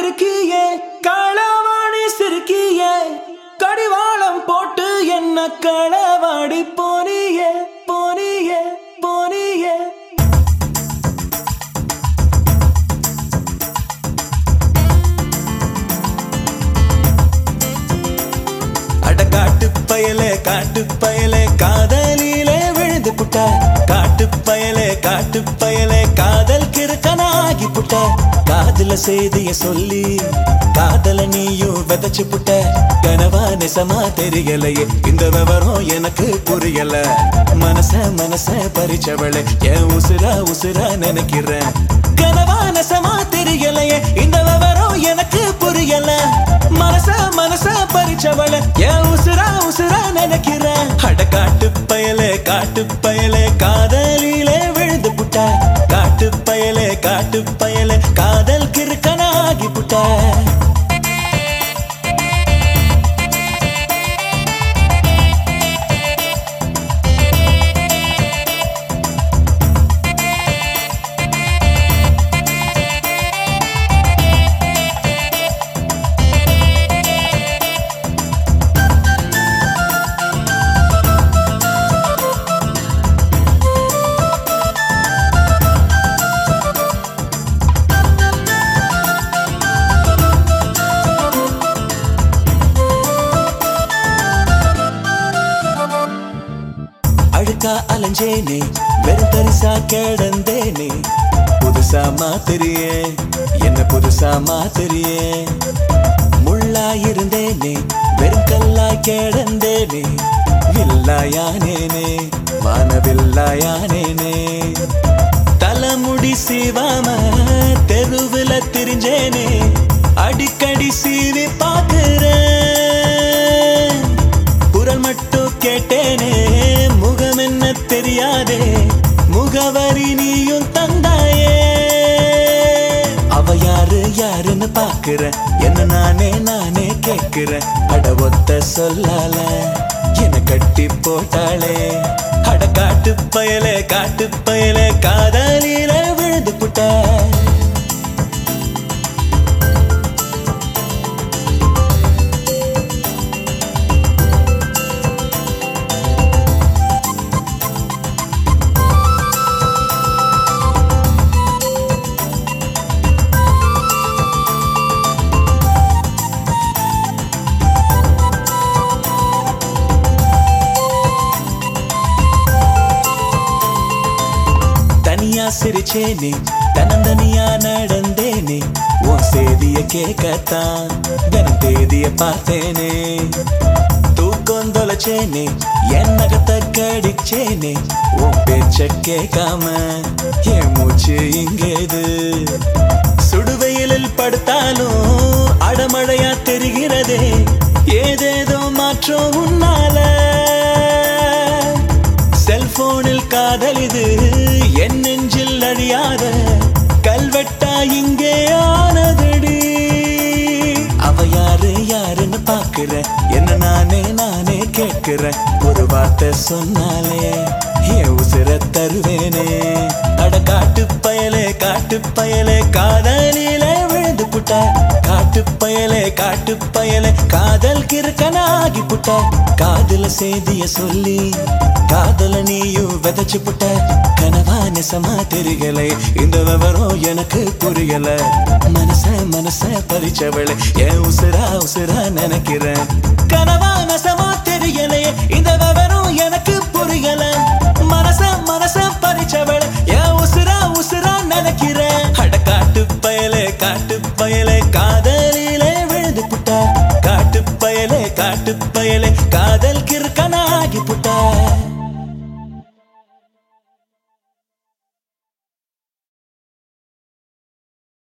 இருக்கியே களவாணி சிறுக்கியே கடிவாளம் போட்டு என்ன களவாடி போனியே போனியே போனியே அட காட்டு பயலே காட்டு பயலே காதலிலே விழுந்து புட்ட காட்டு பயலே காட்டு பயலே காதல் கிறுக்கனாகி புட்ட காதல செய்திய சொல்லி காதல நீயும் விதைச்சு புட்ட கனவா நிசமா தெரியலையே இந்த விவரம் எனக்கு புரியல மனச மனச பறிச்சவளே என் உசுரா உசுரா நினைக்கிறேன் கனவா நெசமா தெரியலையே இந்த விவரம் எனக்கு புரியல மனச மனச பறிச்சவள என் உசுரா உசுரா நினைக்கிறேன் அட காட்டு பயலே காட்டு பயலே காதலிலே விழுந்து புட்ட காட்டு பயலே காட்டு பயலே காதல் கிறுக்கனாகி புட்ட அழுக்கா அலைஞ்சேனே வெறும் தரிசா கிடந்தேனே புதுசா மாத்திரியே என்ன புதுசா மாத்திரியே முள்ளா இருந்தேனே வெறும் கல்லா கிடந்தேனே வில்லாயானேனே வானவில்லாயானேனே தலைமுடி சீவாம தெருவுல திரிஞ்சேனே அடிக்கடி சீவி பார்க்கிறேன் குரல் மட்டும் கேட்டேனே முகம் என்ன தெரியாதே முகவரி நீயும் தந்தாயே அவ யாரு யாருன்னு பாக்குற என்ன நானே நானே கேக்குறேன் அட ஒத்த சொல்லால என்ன கட்டி போட்டாளே அட காட்டு பயலே காட்டு பயலே காதலில விழுந்து புட்ட தனியா சிரிச்சேனே தனந்தனியா நடந்தேனே உன் செய்திய கேட்கத்தான் தினம் தேதிய பார்த்தேனே தூக்கம் தொலைச்சேனே என் நகத்தை கடிச்சேனே உன் பேச்ச கேட்காம என் மூச்சு இங்கேது சுடுவெயிலில் படுத்தாலும் அடமழையா தெரிகிறதே ஏதேதோ மாற்றம் உன்னால செல்போனில் காதல் இது என் நெஞ்சில் அழியாத கல்வெட்டா இங்கே ஆனதடி அவ யாரு யாருன்னு பாக்குற என்ன நானே நானே கேட்கிறேன் ஒரு வார்த்தை சொன்னாலே என் உசிர தருவேனே அட காட்டு பயலே காட்டு பயலே காதலில விழுந்து புட்ட காட்டு பயலே காட்டு பயலே காதல் கிறுக்கனாகி புட்ட காதல செய்திய சொல்லி காதல நீயும் விதைச்சு புட்ட கனவா நெசமா தெரியலை இந்த விவரம் எனக்கு புரியல மனச மனச பறிச்சவளை என் உசுரா உசுரா நினைக்கிறேன் கனவா நெசமா தெரியலையே இந்த விவரம் எனக்கு புரியல மனச மனச பறிச்சவளை என் உசுரா உசுரா நினைக்கிறேன் அட காட்டு பயலே காட்டு பயலே